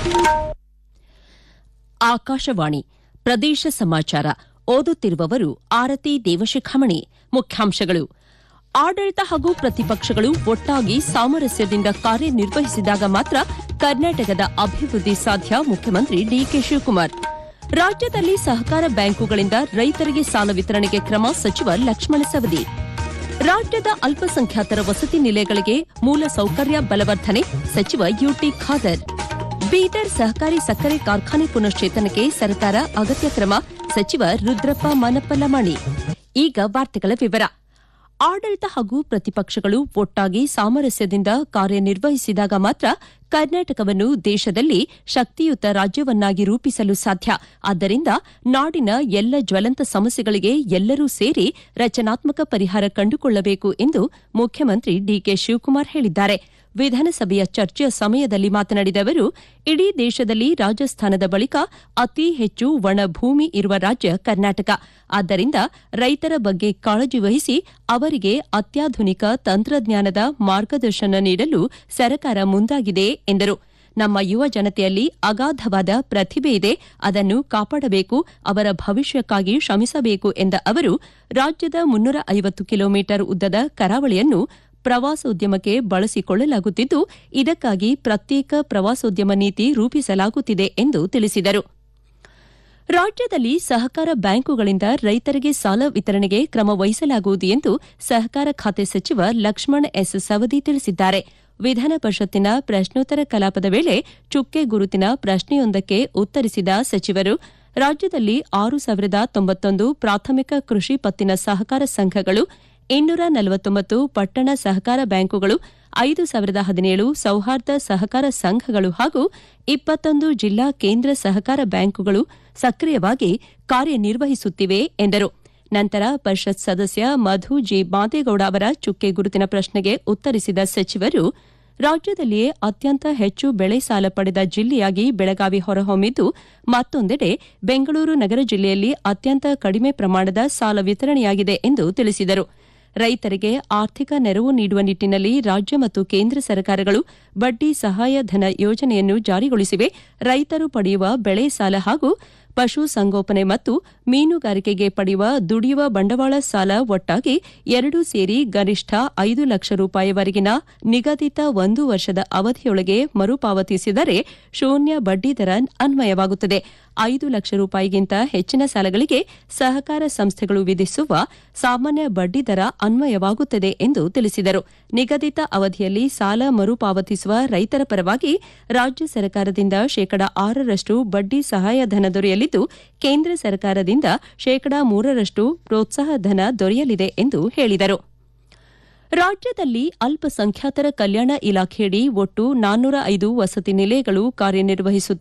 ಆಕಾಶವಾಣಿ ಪ್ರದೇಶ ಸಮಾಚಾರ ಓದುತ್ತಿರುವವರು ಆರತಿ ದೇವಶಿಖಾಮಣಿ ಮುಖ್ಯಾಂಶಗಳು ಆಡಳಿತ ಹಾಗೂ ಪ್ರತಿಪಕ್ಷಗಳು ಒಟ್ಟಾಗಿ ಸಾಮರಸ್ಯದಿಂದ ಕಾರ್ಯನಿರ್ವಹಿಸಿದಾಗ ಮಾತ್ರ ಕರ್ನಾಟಕದ ಅಭಿವೃದ್ಧಿ ಸಾಧ್ಯ ಮುಖ್ಯಮಂತ್ರಿ ಡಿಕೆ ಶಿವಕುಮಾರ್ ರಾಜ್ಯದಲ್ಲಿ ಸಹಕಾರ ಬ್ಯಾಂಕುಗಳಿಂದ ರೈತರಿಗೆ ಸಾಲ ವಿತರಣೆಗೆ ಕ್ರಮ ಸಚಿವ ಲಕ್ಷ್ಮಣ ಸವದಿ ರಾಜ್ಯದ ಅಲ್ಪಸಂಖ್ಯಾತರ ವಸತಿ ನಿಲಯಗಳಿಗೆ ಮೂಲ ಸೌಕರ್ಯ ಬಲವರ್ಧನೆ ಸಚಿವ ಯುಟಿ ಖಾದರ್ ಬೀದರ್ ಸಹಕಾರಿ ಸಕ್ಕರೆ ಕಾರ್ಖಾನೆ ಪುನಶ್ಚೇತನಕ್ಕೆ ಸರ್ಕಾರ ಅಗತ್ಯ ಕ್ರಮ ಸಚಿವ ರುದ್ರಪ್ಪ ಮನಪ್ಪಲಮಾಣಿ ಈಗ ವಾರ್ತೆಗಳ ವಿವರ ಆಡಳಿತ ಹಾಗೂ ಪ್ರತಿಪಕ್ಷಗಳು ಒಟ್ಟಾಗಿ ಸಾಮರಸ್ಯದಿಂದ ಕಾರ್ಯನಿರ್ವಹಿಸಿದಾಗ ಮಾತ್ರ ಕರ್ನಾಟಕವನ್ನು ದೇಶದಲ್ಲಿ ಶಕ್ತಿಯುತ ರಾಜ್ಯವನ್ನಾಗಿ ರೂಪಿಸಲು ಸಾಧ್ಯ ಆದ್ದರಿಂದ ನಾಡಿನ ಎಲ್ಲ ಜ್ವಲಂತ ಸಮಸ್ಯೆಗಳಿಗೆ ಎಲ್ಲರೂ ಸೇರಿ ರಚನಾತ್ಮಕ ಪರಿಹಾರ ಕಂಡುಕೊಳ್ಳಬೇಕು ಎಂದು ಮುಖ್ಯಮಂತ್ರಿ ಡಿಕೆ ಶಿವಕುಮಾರ್ ಹೇಳಿದ್ದಾರೆ ವಿಧಾನಸಭೆಯ ಚರ್ಚೆಯ ಸಮಯದಲ್ಲಿ ಮಾತನಾಡಿದ ಅವರು ಇಡೀ ದೇಶದಲ್ಲಿ ರಾಜಸ್ಥಾನದ ಬಳಿಕ ಅತಿ ಹೆಚ್ಚು ಒಣ ಭೂಮಿ ಇರುವ ರಾಜ್ಯ ಕರ್ನಾಟಕ ಆದ್ದರಿಂದ ರೈತರ ಬಗ್ಗೆ ಕಾಳಜಿ ವಹಿಸಿ ಅವರಿಗೆ ಅತ್ಯಾಧುನಿಕ ತಂತ್ರಜ್ಞಾನದ ಮಾರ್ಗದರ್ಶನ ನೀಡಲು ಸರ್ಕಾರ ಮುಂದಾಗಿದೆ ಎಂದರು ನಮ್ಮ ಯುವ ಜನತೆಯಲ್ಲಿ ಅಗಾಧವಾದ ಪ್ರತಿಭೆ ಇದೆ ಅದನ್ನು ಕಾಪಾಡಬೇಕು ಅವರ ಭವಿಷ್ಯಕ್ಕಾಗಿ ಶ್ರಮಿಸಬೇಕು ಎಂದ ಅವರು ರಾಜ್ಯದ ಮುನ್ನೂರ ಐವತ್ತು ಕಿಲೋಮೀಟರ್ ಉದ್ದದ ಕರಾವಳಿಯನ್ನು ಪ್ರವಾಸೋದ್ಯಮಕ್ಕೆ ಬಳಸಿಕೊಳ್ಳಲಾಗುತ್ತಿದ್ದು ಇದಕ್ಕಾಗಿ ಪ್ರತ್ಯೇಕ ಪ್ರವಾಸೋದ್ಯಮ ನೀತಿ ರೂಪಿಸಲಾಗುತ್ತಿದೆ ಎಂದು ತಿಳಿಸಿದರು ರಾಜ್ಯದಲ್ಲಿ ಸಹಕಾರ ಬ್ಯಾಂಕುಗಳಿಂದ ರೈತರಿಗೆ ಸಾಲ ವಿತರಣೆಗೆ ಕ್ರಮ ವಹಿಸಲಾಗುವುದು ಎಂದು ಸಹಕಾರ ಖಾತೆ ಸಚಿವ ಲಕ್ಷ್ಮಣ ಎಸ್ ಸವದಿ ತಿಳಿಸಿದ್ದಾರೆ ವಿಧಾನ ಪರಿಷತ್ತಿನ ಪ್ರಶ್ನೋತ್ತರ ಕಲಾಪದ ವೇಳೆ ಚುಕ್ಕೆ ಗುರುತಿನ ಪ್ರಶ್ನೆಯೊಂದಕ್ಕೆ ಉತ್ತರಿಸಿದ ಸಚಿವರು ರಾಜ್ಯದಲ್ಲಿ ಆರು ಸಾವಿರದ ತೊಂಬತ್ತೊಂದು ಪ್ರಾಥಮಿಕ ಕೃಷಿ ಪತ್ತಿನ ಸಹಕಾರ ಸಂಘಗಳು ಇನ್ನೂರ ನಲವತ್ತೊಂಬತ್ತು ಪಟ್ಟಣ ಸಹಕಾರ ಬ್ಯಾಂಕುಗಳು ಐದು ಸಾವಿರದ ಹದಿನೇಳು ಸೌಹಾರ್ದ ಸಹಕಾರ ಸಂಘಗಳು ಹಾಗೂ ಇಪ್ಪತ್ತೊಂದು ಜಿಲ್ಲಾ ಕೇಂದ್ರ ಸಹಕಾರ ಬ್ಯಾಂಕುಗಳು ಸಕ್ರಿಯವಾಗಿ ಕಾರ್ಯನಿರ್ವಹಿಸುತ್ತಿವೆ ಎಂದರು ನಂತರ ಪರಿಷತ್ ಸದಸ್ಯ ಮಧು ಜಿ ಮಾದೇಗೌಡ ಅವರ ಚುಕ್ಕೆ ಗುರುತಿನ ಪ್ರಶ್ನೆಗೆ ಉತ್ತರಿಸಿದ ಸಚಿವರು ರಾಜ್ಯದಲ್ಲಿಯೇ ಅತ್ಯಂತ ಹೆಚ್ಚು ಬೆಳೆ ಸಾಲ ಪಡೆದ ಜಿಲ್ಲೆಯಾಗಿ ಬೆಳಗಾವಿ ಹೊರಹೊಮ್ಮಿದ್ದು ಮತ್ತೊಂದೆಡೆ ಬೆಂಗಳೂರು ನಗರ ಜಿಲ್ಲೆಯಲ್ಲಿ ಅತ್ಯಂತ ಕಡಿಮೆ ಪ್ರಮಾಣದ ಸಾಲ ವಿತರಣೆಯಾಗಿದೆ ಎಂದು ತಿಳಿಸಿದರು ರೈತರಿಗೆ ಆರ್ಥಿಕ ನೆರವು ನೀಡುವ ನಿಟ್ಟಿನಲ್ಲಿ ರಾಜ್ಯ ಮತ್ತು ಕೇಂದ್ರ ಸರ್ಕಾರಗಳು ಬಡ್ಡಿ ಸಹಾಯಧನ ಯೋಜನೆಯನ್ನು ಜಾರಿಗೊಳಿಸಿವೆ ರೈತರು ಪಡೆಯುವ ಬೆಳೆ ಸಾಲ ಹಾಗೂ ಪಶು ಸಂಗೋಪನೆ ಮತ್ತು ಮೀನುಗಾರಿಕೆಗೆ ಪಡೆಯುವ ದುಡಿಯುವ ಬಂಡವಾಳ ಸಾಲ ಒಟ್ಟಾಗಿ ಎರಡೂ ಸೇರಿ ಗರಿಷ್ಠ ಐದು ಲಕ್ಷ ರೂಪಾಯಿವರೆಗಿನ ನಿಗದಿತ ಒಂದು ವರ್ಷದ ಅವಧಿಯೊಳಗೆ ಮರುಪಾವತಿಸಿದರೆ ಶೂನ್ಯ ಬಡ್ಡಿದರ ಅನ್ವಯವಾಗುತ್ತದೆ ಐದು ಲಕ್ಷ ರೂಪಾಯಿಗಿಂತ ಹೆಚ್ಚಿನ ಸಾಲಗಳಿಗೆ ಸಹಕಾರ ಸಂಸ್ಥೆಗಳು ವಿಧಿಸುವ ಸಾಮಾನ್ಯ ಬಡ್ಡಿದರ ಅನ್ವಯವಾಗುತ್ತದೆ ಎಂದು ತಿಳಿಸಿದರು ನಿಗದಿತ ಅವಧಿಯಲ್ಲಿ ಸಾಲ ಮರುಪಾವತಿಸುವ ರೈತರ ಪರವಾಗಿ ರಾಜ್ಯ ಸರ್ಕಾರದಿಂದ ಶೇಕಡ ಆರರಷ್ಟು ಬಡ್ಡಿ ಸಹಾಯಧನ ದೊರೆಯಲಿದ್ದು ಕೇಂದ್ರ ಸರ್ಕಾರದಿಂದ ಶೇಕಡ ಮೂರರಷ್ಟು ಪ್ರೋತ್ಸಾಹ ಧನ ದೊರೆಯಲಿದೆ ಎಂದು ಹೇಳಿದರು ರಾಜ್ಯದಲ್ಲಿ ಅಲ್ಪಸಂಖ್ಯಾತರ ಕಲ್ಯಾಣ ಇಲಾಖೆಯಡಿ ಒಟ್ಟು ನಾನ್ನೂರ ಐದು ವಸತಿ ನಿಲಯಗಳು ಕಾರ್ಯನಿರ್ವಹಿಸುತ್ತಿವೆ